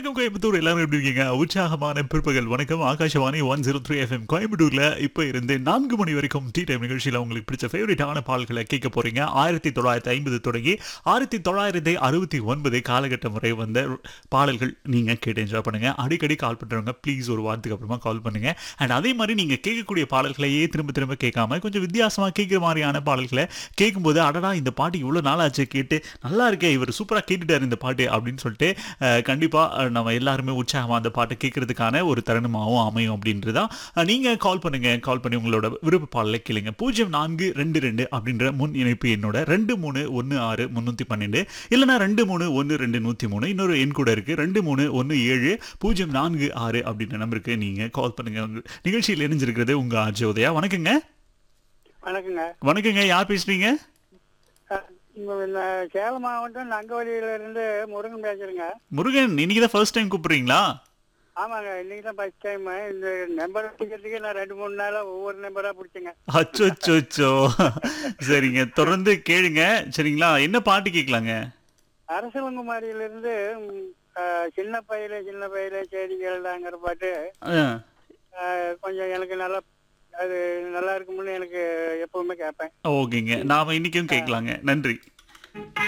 வணக்கம் கோயம்புத்தூர் எல்லாரும் எப்படி இருக்கீங்க உற்சாகமான பிற்பகல் வணக்கம் Akashvani one zero three FM கோயம்புத்தூர்ல இப்போ இருந்து நான்கு மணி வரைக்கும் டீ டைம் நிகழ்ச்சியில் உங்களுக்கு பிடிச்ச ஃபேவரட்டான பாடல்களை கேட்க போறீங்க ஆயிரத்தி தொள்ளாயிரத்தி ஐம்பது தொடங்கி ஆயிரத்தி தொள்ளாயிரத்தி அறுபத்தி ஒன்பது காலகட்டம் வரை வந்த பாடல்கள் நீங்க கேட்டு என்ஜாய் பண்ணுங்க அடிக்கடி கால் பண்றவங்க ப்ளீஸ் ஒரு வாரத்துக்கு அப்புறமா கால் பண்ணுங்க அண்ட் அதே மாதிரி நீங்க கேட்கக்கூடிய பாடல்களையே திரும்ப திரும்ப கேட்காம கொஞ்சம் வித்தியாசமா கேட்குற மாதிரியான பாடல்களை கேட்கும்போது அடடா இந்த பாட்டு இவ்வளோ நாளாச்சு கேட்டு நல்லா இருக்கே இவர் சூப்பராக கேட்டுட்டார் இந்த பாட்டு அப்படின்னு சொல்லிட்டு அஹ், கண்டிப்பா அஹ், நம்ம எல்லாருமே உற்சாகமா அந்த பாட்டை கேட்கறதுக்கான ஒரு தருணமாகவும் அமையும் அப்படின்றதா அஹ், நீங்க கால் பண்ணுங்க கால் பண்ணி உங்களோட விருப்ப பாடலை கேளுங்க பூஜ்ஜியம் நான்கு ரெண்டு ரெண்டு அப்படின்ற முன் இணைப்பு என்னோட ரெண்டு மூணு ஒன்று ஆறு முந்நூற்றி பன்னெண்டு இல்லைனா ரெண்டு மூணு ஒன்று ரெண்டு நூற்றி மூணு இன்னொரு எண் கூட இருக்கு ரெண்டு மூணு ஒன்று ஏழு பூஜ்ஜியம் நான்கு ஆறு அப்படின்ற நம்பருக்கு நீங்க கால் பண்ணுங்க உங்க நிகழ்ச்சியில் இணைஞ்சிருக்கிறது உங்க அஜோதயா வணக்கங்க வணக்கங்க வணக்கங்க யார் பேசுறீங்க அஹ், இங்க இந்த சேலம் மாவட்டம் நங்கவலியில இருந்து முருகன் பேசுறேங்க முருகன் இன்னைக்கு தான் ஃபர்ஸ்ட் டைம் கூப்பிடுறீங்களா ஆமாங்க இன்னைக்கு தான் ஃபர்ஸ்ட் டைம் இந்த நம்பர் பிடிக்கிறதுக்கு நான் ரெண்டு மூணு நாளா ஒவ்வொரு நம்பரா பிடிச்சேங்க அச்சோ அச்சோ, அச்சோ சரிங்க தொடர்ந்து கேளுங்க சரிங்களா என்ன பாட்டு கேட்கலாங்க அரசலங்குமாரியில இருந்து ம், அஹ், சின்ன பையில சின்ன பையில செடிகள் தாங்கிற பாட்டு ஆ, அஹ், கொஞ்சம் எனக்கு நல்லா அது நல்லா இருக்கும்னு எனக்கு எப்பவுமே கேட்பேன் ஓகேங்க நாம இன்னைக்கும் கேட்கலாங்க நன்றி